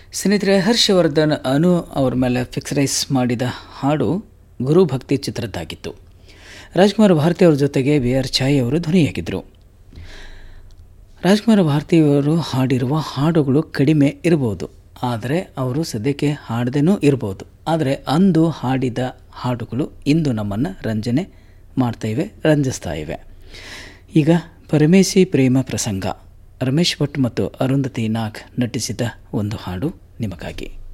ಸ್ನೇಹಿತರೆ ಹರ್ಷವರ್ಧನ್ ಅನು ಅವರ ಮೇಲೆ ಫಿಕ್ಸರೈಸ್ ಮಾಡಿದ ಹಾಡು ಗುರು ಭಕ್ತಿ ಚಿತ್ರದ್ದಾಗಿತ್ತು ರಾಜ್ಕುಮಾರ್ ಭಾರತಿ ಅವರ ಜೊತೆಗೆ ವಿ ಆರ್ ಛಾಯ್ ಅವರು ಧ್ವನಿಯಾಗಿದ್ದರು ರಾಜ್ಕುಮಾರ್ ಭಾರತಿಯವರು ಹಾಡಿರುವ ಹಾಡುಗಳು ಕಡಿಮೆ ಇರಬಹುದು ಆದರೆ ಅವರು ಸದ್ಯಕ್ಕೆ ಹಾಡದೇನೂ ಇರಬಹುದು ಆದರೆ ಅಂದು ಹಾಡಿದ ಹಾಡುಗಳು ಇಂದು ನಮ್ಮನ್ನು ರಂಜನೆ ಮಾಡ್ತಾ ಇವೆ ರಂಜಿಸ್ತಾ ಇವೆ ಈಗ ಪರಮೇಶಿ ಪ್ರೇಮ ಪ್ರಸಂಗ ರಮೇಶ್ ಭಟ್ ಮತ್ತು ಅರುಂಧತಿ ನಾಗ್ ನಟಿಸಿದ ಒಂದು ಹಾಡು ನಿಮಗಾಗಿ